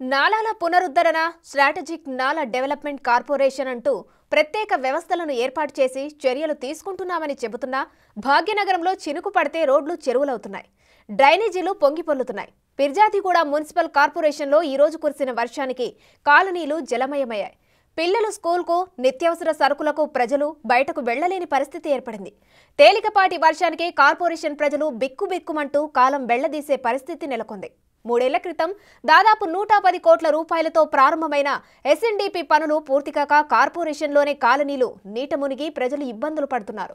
నాలాల పునరుద్ధరణ స్ట్రాటజిక్ నాలా development corporation అంటూ ప్రత్యేక వ్యవస్థలను ఏర్పాటు చేసి చర్యలు తీసుకుంటున్నామని చెబుతున్నా భాగ్యనగరంలో చినుకు పడితే రోడ్లు చెరువులవుతున్నాయి డ్రైనేజీలు పొంగిపొల్లుతున్నాయి పిర్జాదిగూడ మున్సిపల్ కార్పొరేషన్లో ఈ రోజు కురిసిన వర్షానికి కాలనీలు జలమయమయ్యాయి పిల్లలు స్కూల్కు నిత్యావసర సరుకులకు ప్రజలు బయటకు వెళ్లలేని పరిస్థితి ఏర్పడింది తేలికపాటి వర్షానికి కార్పొరేషన్ ప్రజలు బిక్కుబిక్కుమంటూ కాలం వెళ్లదీసే పరిస్థితి నెలకొంది మూడేళ్ల క్రితం దాదాపు నూట పది కోట్ల రూపాయలతో ప్రారంభమైన ఎస్ఎన్డిపి పనులు పూర్తికాక కార్పొరేషన్లోనే కాలనీలు నీట మునిగి ప్రజలు ఇబ్బందులు పడుతున్నారు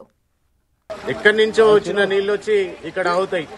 ఎక్కడి నుంచో వచ్చిన నీళ్ళు వచ్చి ఇక్కడ అవుతాయి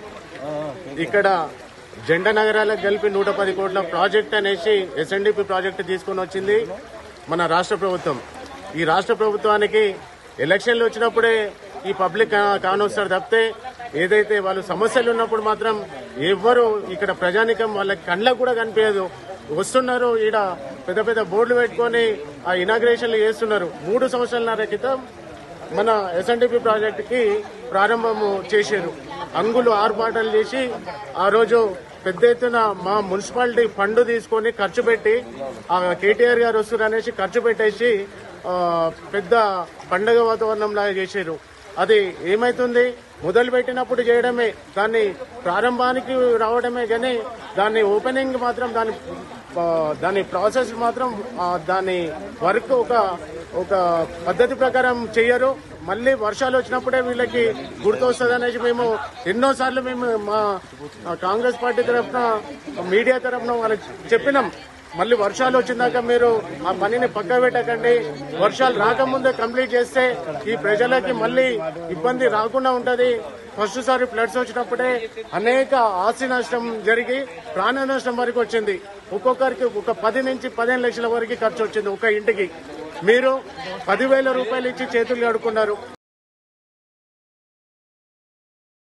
ఇక్కడ జెండా నగరాలకు కలిపి నూట పది కోట్ల ప్రాజెక్ట్ అనేసి ఎస్ఎన్డిపి ప్రాజెక్ట్ తీసుకొని వచ్చింది మన రాష్ట్ర ప్రభుత్వం ఈ రాష్ట్ర ప్రభుత్వానికి ఎలక్షన్లు వచ్చినప్పుడే ఈ పబ్లిక్ కా- కానొస్తారు తప్పితే ఏదైతే వాళ్ళు సమస్యలు ఉన్నప్పుడు మాత్రం ఎవ్వరు ఇక్కడ ప్రజానికం వాళ్ళ కళ్ళకు కూడా కనిపించదు వస్తున్నారు ఈడ పెద్ద పెద్ద బోర్డులు పెట్టుకొని ఆ ఇనాగ్రేషన్లు చేస్తున్నారు మూడు సంవత్సరాల క్రితం మన ఎస్ఎన్డిపి ప్రాజెక్ట్ కి ప్రారంభము చేశారు అంగులు ఆర్పాటాలు చేసి ఆ రోజు పెద్ద ఎత్తున మా మున్సిపాలిటీ ఫండ్ తీసుకొని ఖర్చు పెట్టి ఆ కేటీఆర్ గారు వస్తారు అనేసి ఖర్చు పెట్టేసి ఆ, పెద్ద పండగ వాతావరణం లాగా చేశారు అది ఏమైతుంది మొదలు పెట్టినప్పుడు చేయడమే దాన్ని ప్రారంభానికి రావడమే కానీ దాన్ని ఓపెనింగ్ మాత్రం దాని ఆ, దాని ప్రాసెస్ మాత్రం ఆ, దాని వర్క్ ఒక ఒక పద్ధతి ప్రకారం చెయ్యరు మళ్ళీ వర్షాలు వచ్చినప్పుడే వీళ్ళకి గుర్తొస్తుంది అనేసి మేము ఎన్నోసార్లు మేము మా ఆ, కాంగ్రెస్ పార్టీ తరఫున మీడియా తరఫున వాళ్ళకి చెప్పినాం మళ్ళీ వర్షాలు వచ్చిందాక మీరు ఆ పనిని పక్క పెట్టకండి వర్షాలు రాకముందే కంప్లీట్ చేస్తే ఈ ప్రజలకి మళ్ళీ ఇబ్బంది రాకుండా ఉంటది ఫస్ట్ సారి ఫ్లడ్స్ వచ్చినప్పుడే అనేక ఆస్తి నష్టం జరిగి ప్రాణ నష్టం వరకు వచ్చింది ఒక్కొక్కరికి ఒక పది నుంచి పదిహేను లక్షల వరకు ఖర్చు వచ్చింది ఒక ఇంటికి మీరు పదివేల రూపాయలు ఇచ్చి చేతులు కడుక్కున్నారు